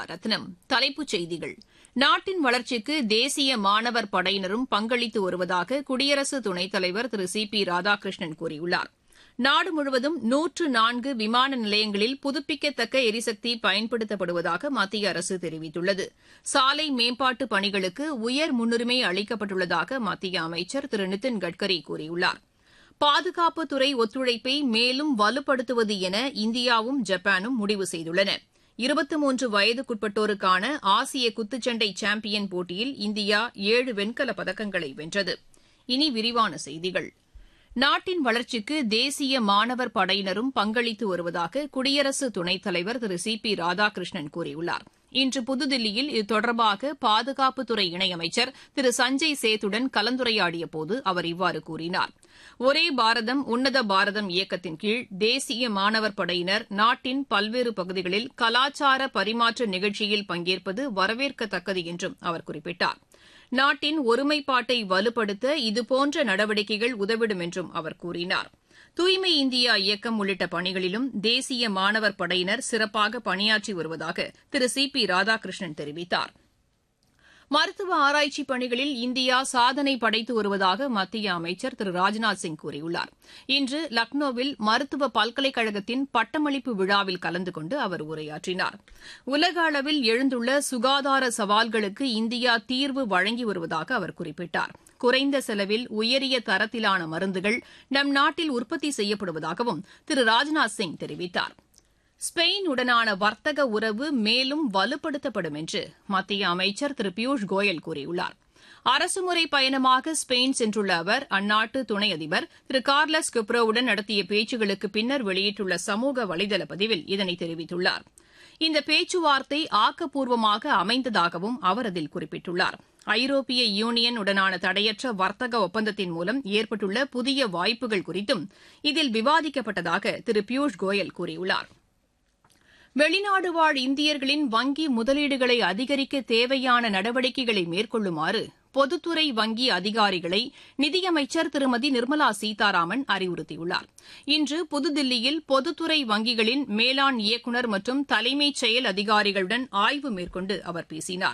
ரத்னம் தலைப்புச் செய்திகள் நாட்டின் வளர்ச்சிக்கு தேசிய மாணவர் படையினரும் பங்களித்து வருவதாக குடியரசு துணைத் தலைவர் திரு சி பி ராதாகிருஷ்ணன் கூறியுள்ளார் நாடு முழுவதும் நூற்று நான்கு விமான நிலையங்களில் புதுப்பிக்கத்தக்க எரிசக்தி பயன்படுத்தப்படுவதாக மத்திய அரசு தெரிவித்துள்ளது சாலை மேம்பாட்டு பணிகளுக்கு உயர் முன்னுரிமை அளிக்கப்பட்டுள்ளதாக மத்திய அமைச்சர் திரு நிதின் கட்கரி கூறியுள்ளார் பாதுகாப்புத்துறை ஒத்துழைப்பை மேலும் வலுப்படுத்துவது என இந்தியாவும் ஜப்பானும் முடிவு செய்துள்ளன இருபத்தி மூன்று வயதுக்குட்பட்டோருக்கான ஆசிய குத்துச்சண்டை சாம்பியன் போட்டியில் இந்தியா ஏழு வெண்கலப் பதக்கங்களை வென்றது இனி விரிவான செய்திகள் நாட்டின் வளர்ச்சிக்கு தேசிய மாணவர் படையினரும் பங்களித்து வருவதாக குடியரசு துணைத் தலைவர் திரு சி பி ராதாகிருஷ்ணன் கூறியுள்ளார் இன்று புதுதில்லியில் இது தொடர்பாக பாதுகாப்புத்துறை இணையமைச்சர் திரு சஞ்சய் சேத்துடன் கலந்துரையாடியபோது அவர் இவ்வாறு கூறினார் ஒரே பாரதம் உன்னத பாரதம் இயக்கத்தின் கீழ் தேசிய மாணவர் படையினர் நாட்டின் பல்வேறு பகுதிகளில் கலாச்சார பரிமாற்ற நிகழ்ச்சியில் பங்கேற்பது வரவேற்கத்தக்கது என்றும் அவர் குறிப்பிட்டார் நாட்டின் ஒருமைப்பாட்டை வலுப்படுத்த இதுபோன்ற நடவடிக்கைகள் உதவிடும் என்றும் அவர் கூறினார் தூய்மை இந்தியா இயக்கம் உள்ளிட்ட பணிகளிலும் தேசிய மாணவர் படையினர் சிறப்பாக பணியாற்றி வருவதாக திரு சி பி ராதாகிருஷ்ணன் தெரிவித்தார் மருத்துவ ஆராய்ச்சி பணிகளில் இந்தியா சாதனை படைத்து வருவதாக மத்திய அமைச்சர் திரு ராஜ்நாத் சிங் கூறியுள்ளார் இன்று லக்னோவில் மருத்துவ பல்கலைக்கழகத்தின் பட்டமளிப்பு விழாவில் கலந்து கொண்டு அவர் உரையாற்றினார் உலக அளவில் எழுந்துள்ள சுகாதார சவால்களுக்கு இந்தியா தீர்வு வழங்கி வருவதாக அவர் குறிப்பிட்டார் குறைந்த செலவில் உயரிய தரத்திலான மருந்துகள் நம் நாட்டில் உற்பத்தி செய்யப்படுவதாகவும் திரு ராஜ்நாத் சிங் தெரிவித்தார் ஸ்பெயின் உடனான வர்த்தக உறவு மேலும் வலுப்படுத்தப்படும் என்று மத்திய அமைச்சர் திரு பியூஷ் கோயல் கூறியுள்ளார் அரசுமுறை பயணமாக ஸ்பெயின் சென்றுள்ள அவர் அந்நாட்டு துணை அதிபர் திரு கார்லஸ் கிப்ரோவுடன் நடத்திய பேச்சுகளுக்கு பின்னர் வெளியிட்டுள்ள சமூக வலைதள பதிவில் இதனை தெரிவித்துள்ளார் இந்த பேச்சுவார்த்தை ஆக்கப்பூர்வமாக அமைந்ததாகவும் அவர் அதில் குறிப்பிட்டுள்ளார் ஐரோப்பிய யூனியன் உடனான தடையற்ற வர்த்தக ஒப்பந்தத்தின் மூலம் ஏற்பட்டுள்ள புதிய வாய்ப்புகள் குறித்தும் இதில் விவாதிக்கப்பட்டதாக திரு பியூஷ் கோயல் கூறியுள்ளார் வெளிநாடு வாழ் இந்தியர்களின் வங்கி முதலீடுகளை அதிகரிக்க தேவையான நடவடிக்கைகளை மேற்கொள்ளுமாறு பொதுத்துறை வங்கி அதிகாரிகளை நிதியமைச்சர் திருமதி நிர்மலா சீதாராமன் அறிவுறுத்தியுள்ளார் இன்று புதுதில்லியில் பொதுத்துறை வங்கிகளின் மேலாண் இயக்குநர் மற்றும் தலைமைச் செயல் அதிகாரிகளுடன் ஆய்வு மேற்கொண்டு அவர் பேசினார்